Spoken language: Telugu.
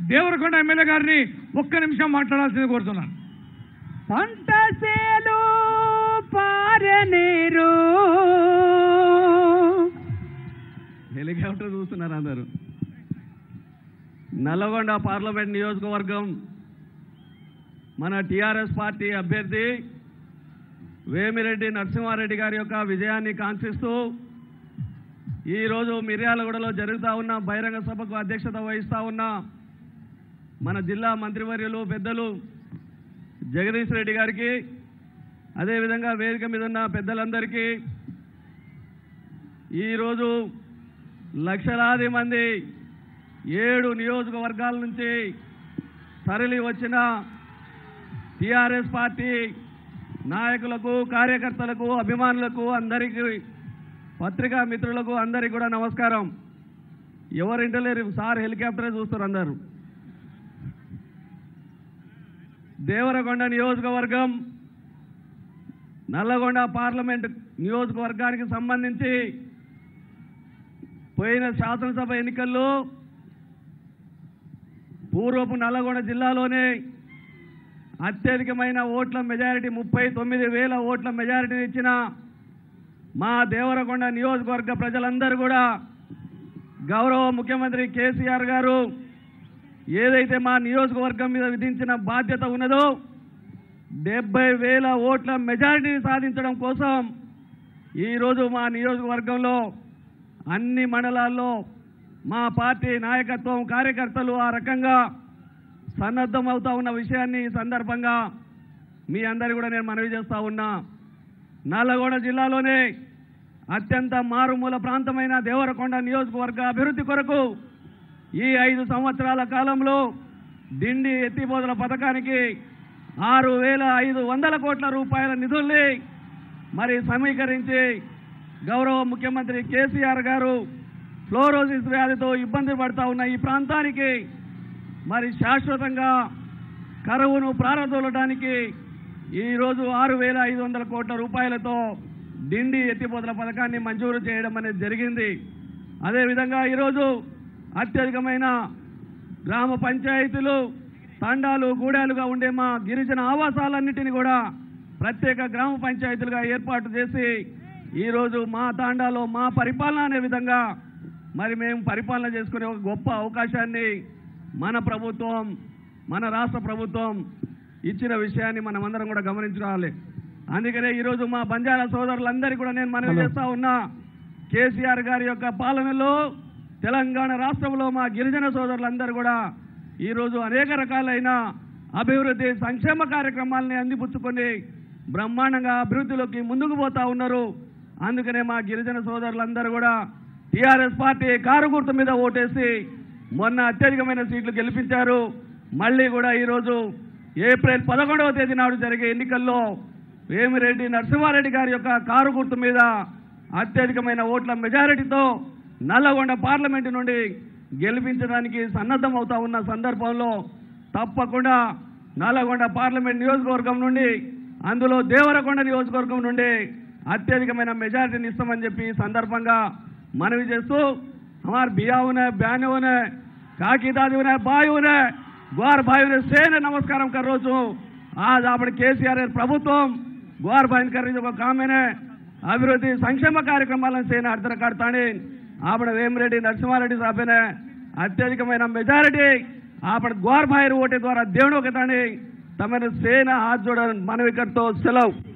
దేవరకొండ ఎమ్మెల్యే గారిని ఒక్క నిమిషం మాట్లాడాల్సింది కోరుతున్నాను పంట సేలు పారె నీరు హెలికాప్టర్ చూస్తున్నారు అందరూ నల్లగొండ పార్లమెంట్ నియోజకవర్గం మన టిఆర్ఎస్ పార్టీ అభ్యర్థి వేమిరెడ్డి నరసింహారెడ్డి గారి యొక్క విజయాన్ని కాంక్షిస్తూ ఈరోజు మిర్యాలగూడలో జరుగుతూ ఉన్న బహిరంగ సభకు అధ్యక్షత వహిస్తూ ఉన్న మన జిల్లా మంత్రివర్యులు పెద్దలు జగదీష్ రెడ్డి గారికి అదేవిధంగా వేదిక మీద ఉన్న పెద్దలందరికీ ఈరోజు లక్షలాది మంది ఏడు నియోజకవర్గాల నుంచి తరలి వచ్చిన టిఆర్ఎస్ పార్టీ నాయకులకు కార్యకర్తలకు అభిమానులకు అందరికీ పత్రికా మిత్రులకు అందరికీ కూడా నమస్కారం ఎవరింట లేరు సార్ హెలికాప్టరే చూస్తారు అందరూ దేవరకొండ నియోజకవర్గం నల్లగొండ పార్లమెంట్ నియోజకవర్గానికి సంబంధించి పోయిన శాసనసభ ఎన్నికల్లో పూర్వపు నల్లగొండ జిల్లాలోనే అత్యధికమైన ఓట్ల మెజారిటీ ముప్పై తొమ్మిది వేల ఓట్ల మెజారిటీని ఇచ్చిన మా దేవరకొండ నియోజకవర్గ ప్రజలందరూ కూడా గౌరవ ముఖ్యమంత్రి కేసీఆర్ గారు ఏదైతే మా నియోజకవర్గం మీద విధించిన బాధ్యత ఉన్నదో డెబ్బై వేల ఓట్ల మెజారిటీని సాధించడం కోసం ఈరోజు మా నియోజకవర్గంలో అన్ని మండలాల్లో మా పార్టీ నాయకత్వం కార్యకర్తలు ఆ రకంగా సన్నద్ధం అవుతా ఉన్న విషయాన్ని ఈ సందర్భంగా మీ అందరు కూడా నేను మనవి చేస్తా ఉన్నా నల్లగొండ జిల్లాలోనే అత్యంత మారుమూల ప్రాంతమైన దేవరకొండ నియోజకవర్గ అభివృద్ధి కొరకు ఈ ఐదు సంవత్సరాల కాలంలో డిండి ఎత్తిపోతల పథకానికి ఆరు వేల ఐదు వందల కోట్ల రూపాయల నిధుల్ని మరి సమీకరించి గౌరవ ముఖ్యమంత్రి కేసీఆర్ గారు ఫ్లోరోసిస్ వ్యాధితో ఇబ్బంది పడతా ఉన్న ఈ ప్రాంతానికి మరి శాశ్వతంగా కరువును ప్రారంభోలడానికి ఈరోజు ఆరు వేల ఐదు వందల కోట్ల రూపాయలతో డిండి ఎత్తిపోతల పథకాన్ని మంజూరు చేయడం అనేది జరిగింది అదేవిధంగా ఈరోజు అత్యధికమైన గ్రామ పంచాయతీలు తండాలు గూడాలుగా ఉండే మా గిరిజన ఆవాసాలన్నిటిని కూడా ప్రత్యేక గ్రామ పంచాయతీలుగా ఏర్పాటు చేసి ఈరోజు మా తాండాలో మా పరిపాలన అనే విధంగా మరి మేము పరిపాలన చేసుకునే ఒక గొప్ప అవకాశాన్ని మన ప్రభుత్వం మన రాష్ట్ర ప్రభుత్వం ఇచ్చిన విషయాన్ని మనమందరం కూడా గమనించుకోవాలి అందుకనే ఈరోజు మా బంజారా సోదరులందరికీ కూడా నేను మనవి చేస్తా ఉన్నా కేసీఆర్ గారి యొక్క పాలనలో తెలంగాణ రాష్ట్రంలో మా గిరిజన సోదరులందరూ కూడా ఈరోజు అనేక రకాలైన అభివృద్ధి సంక్షేమ కార్యక్రమాలని అందిపుచ్చుకొని బ్రహ్మాండంగా అభివృద్ధిలోకి ముందుకు పోతా ఉన్నారు అందుకనే మా గిరిజన సోదరులందరూ కూడా టీఆర్ఎస్ పార్టీ కారు గుర్తు మీద ఓటేసి మొన్న అత్యధికమైన సీట్లు గెలిపించారు మళ్ళీ కూడా ఈరోజు ఏప్రిల్ పదకొండవ తేదీ నాడు జరిగే ఎన్నికల్లో వేమిరెడ్డి నరసింహారెడ్డి గారి యొక్క కారు గుర్తు మీద అత్యధికమైన ఓట్ల మెజారిటీతో నల్లగొండ పార్లమెంటు నుండి గెలిపించడానికి సన్నద్ధం అవుతా ఉన్న సందర్భంలో తప్పకుండా నల్లగొండ పార్లమెంట్ నియోజకవర్గం నుండి అందులో దేవరకొండ నియోజకవర్గం నుండి అత్యధికమైన మెజారిటీని ఇస్తామని చెప్పి ఈ సందర్భంగా మనవి చేస్తూ हमार बिया उन्हें बहने उन्हें काकी दादी उन्हें भाई उन्हें గ్వార్ భాయి సేన నమస్కారం కర్ రోజు ఆజ్ ఆపడ కేసీఆర్ ప్రభుత్వం గ్వార్ భాయిని కర్రీ ఒక కామెనే అభివృద్ధి సంక్షేమ కార్యక్రమాలను సేన అర్థన కడతాని ఆపడ వేమిరెడ్డి నరసింహారెడ్డి సాబేనే అత్యధికమైన మెజారిటీ ఆపడ గ్వార్ భాయి ఓటే ద్వారా దేవుడు ఒకతాని తమను సేన హాత్ జోడ మనవి కర్తో సెలవు